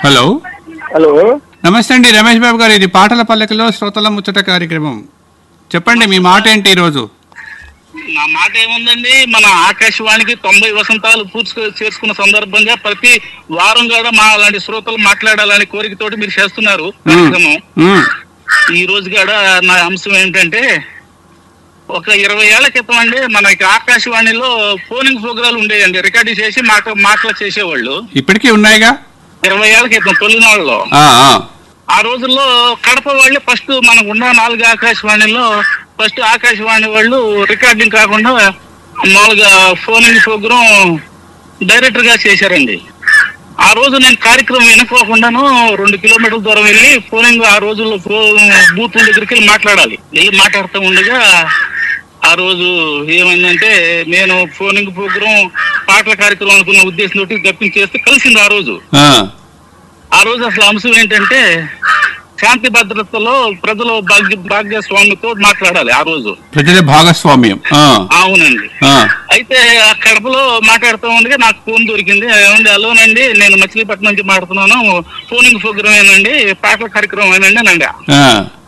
Hello hello నమస్తే అండి రమేష్ బాబు గారు ఇది పాటల పల్లకిలో శ్రోతల ముచ్చట కార్యక్రమం చెప్పండి మీ మాట ఏంటి ఈరోజు నా మాట ఏముందండి మన ఆకాశవాణికి తొంభై వసంతాలు పూర్తి చేసుకున్న సందర్భంగా ప్రతి వారం కూడా మా అలాంటి శ్రోతలు మాట్లాడాలని కోరికతోటి మీరు చేస్తున్నారు కార్యక్రమం మ్మ్. ఈ రోజు కూడా నా అంశం ఏంటంటే ఒక ఇరవై ఏళ్ల క్రితం అండి మనకి ఆకాశవాణిలో ఫోనింగ్ ప్రోగ్రాలు ఉండేయండి రికార్డు చేసి మాట మాటలు చేసేవాళ్ళు ఇప్పటికీ ఉన్నాయిగా ఇరవై ఏళ్ల క్రితం తొలినాళ్ళలో ఆ, ఆ. ఆ రోజుల్లో కడప వాళ్ళే ఫస్ట్ మనకు ఉన్న నాలుగు ఆకాశవాణిలో ఫస్ట్ ఆకాశవాణి వాళ్ళు రికార్డింగ్ కాకుండా మామూలుగా ఫోనింగ్ ప్రోగ్రాం డైరెక్టర్ గా చేశారండి ఆ రోజు నేను కార్యక్రమం వినుకోకుండాను రెండు కిలోమీటర్ల దూరం వెళ్ళి ఫోనింగ్ ఆ రోజుల్లో బూత్ దగ్గరికి వెళ్ళి మాట్లాడాలి వెళ్ళి మాట్లాడుతూ ఉండగా ఆ రోజు ఏమైందంటే నేను ఫోనింగ్ ప్రోగ్రాం పాటల కార్యక్రమం అనుకున్న ఉద్దేశంతో గప్పించేస్తే కలిసింది ఆ రోజు ఆ. ఆ రోజు అసలు అంశం ఏంటంటే శాంతి భద్రతలో ప్రజలు భాగ్య భాగ్యస్వామితో మాట్లాడాలి ఆ రోజు ప్రజల భాగస్వామ్యం ఆ, అవునండి ఆ. అయితే ఆ కడపలో మాట్లాడుతూ ఉండగా నాకు ఫోన్ దొరికింది ఏమండి అలోనండి నేను మచిలీపట్నం నుంచి మాట్లాడుతున్నాను ఫోనింగ్ ప్రోగ్రామ్ ఏనండి పాటల కార్యక్రమం ఏనండి అనండి ఆ.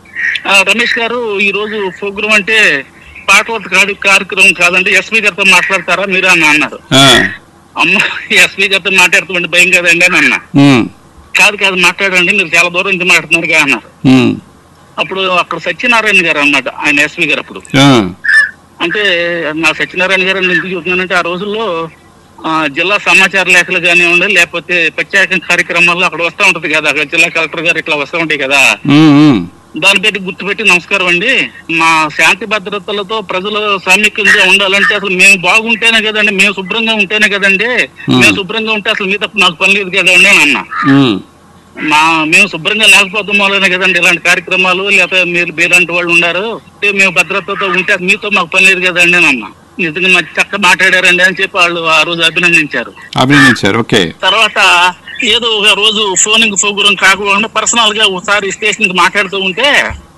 ఆ, రమేష్ గారు ఈ రోజు ప్రోగ్రామ్ అంటే పాటల కాడి- కార్యక్రమం కాదండి ఎస్పీ గారితో మాట్లాడతారా మీరు అని అన్నారు ఆ. అమ్మ ఎస్పీ గారితో మాట్లాడుతుంటే భయం కదండి అని అన్నా మ్మ్. కాదు కాదు మాట్లాడండి మీరు చాలా దూరం నుంచి మాట్లాడుతున్నారు అన్నారు మ్మ్. అప్పుడు అక్కడ సత్యనారాయణ గారు అన్నమాట ఆయన ఎస్పీ గారు అప్పుడు ఆ. అంటే నా సత్యనారాయణ గారు అని ఎందుకు చెప్తున్నానంటే ఆ రోజుల్లో ఆ, జిల్లా సమాచార లేఖలు కానివ్వండి లేకపోతే ప్రత్యేక కార్యక్రమాల్లో అక్కడ వస్తూ ఉంటది కదా అక్కడ జిల్లా కలెక్టర్ గారు ఇట్లా వస్తూ ఉంటాయి కదా మ్మ్. మ్మ్. దాన్ని పెట్టి గుర్తుపెట్టి నమస్కారం అండి మా శాంతి భద్రతలతో ప్రజలు సామీక్యంగా ఉండాలంటే అసలు మేము బాగుంటేనే కదండి మేము శుభ్రంగా ఉంటేనే కదండి మేము శుభ్రంగా ఉంటే అసలు మీ తప్ప నాకు పని లేదు కదండి అని అన్నా మ్మ్. మా మేము శుభ్రంగా లేకపోవడం వల్లనే కదండి ఇలాంటి కార్యక్రమాలు లేకపోతే మీరు మీలాంటి వాళ్ళు ఉన్నారు అంటే మేము భద్రతతో ఉంటే మీతో మాకు పని లేదు కదండి అని అన్నా నిజంగా మంచి చక్క మాట్లాడారండి అని చెప్పి వాళ్ళు ఆ రోజు అభినందించారు అభినందించారు ఓకే తర్వాత ఏదో ఒక రోజు ఫోనింగ్ ప్రోగ్రాం కాకుండా పర్సనల్ గా ఒకసారి స్టేషన్ కి మాట్లాడుతూ ఉంటే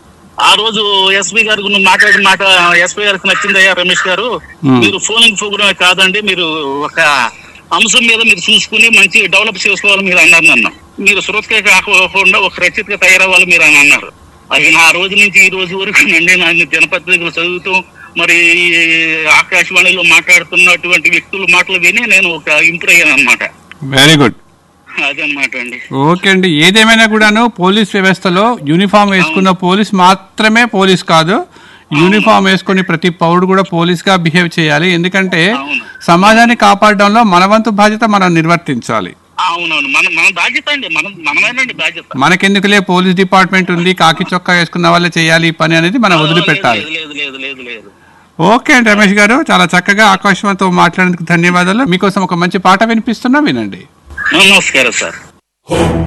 ఆ రోజు ఎస్పీ గారికి నువ్వు మాట్లాడిన మాట ఎస్పీ గారికి నచ్చిందయ్యా రమేష్ గారు Hmm. మీరు ఫోనింగ్ ప్రోగ్రామే కాదండి మీరు ఒక అంశం మీద మీరు చూసుకుని మంచి డెవలప్ చేసుకోవాలి మీరు అన్నారు నన్ను మీరు శ్రోతకే కాకుండా ఒక రచయితగా తయారవ్వాలి మీరు అని అన్నారు అది నా రోజు నుంచి ఈ రోజు వరకు నండి నన్ను దినపత్రికలు చదువుతూ మరి ఈ ఆకాశవాణిలో మాట్లాడుతున్నటువంటి వ్యక్తుల మాటలు విని నేను ఒక ఇంప్రూవ్ అయ్యాను అనమాట వెరీ గుడ్ అదనమాట అండి ఓకే అండి ఏదేమైనా కూడాను పోలీస్ వ్యవస్థలో యూనిఫామ్ వేసుకున్న పోలీస్ మాత్రమే పోలీస్ కాదు యూనిఫామ్ వేసుకుని ప్రతి పౌరుడు కూడా పోలీస్ గా బిహేవ్ చేయాలి ఎందుకంటే అవును. సమాజాన్ని కాపాడడంలో మన వంతు బాధ్యత మనం నిర్వర్తించాలి అవునవును మన మన బాధ్యత అండి మనం మనమేనండి బాధ్యత మనకెందుకులే పోలీస్ డిపార్ట్మెంట్ ఉంది కాకి చొక్కా వేసుకున్న వాళ్ళే చేయాలి ఈ పని అనేది మనం వదిలిపెట్టాలి లేదు లేదు లేదు లేదు ఓకే అండి రమేష్ గారు చాలా చక్కగా ఆకాశవాణితో మాట్లాడేందుకు ధన్యవాదాలు మీకోసం ఒక మంచి పాట వినిపిస్తున్నా వినండి నమస్కారం సార్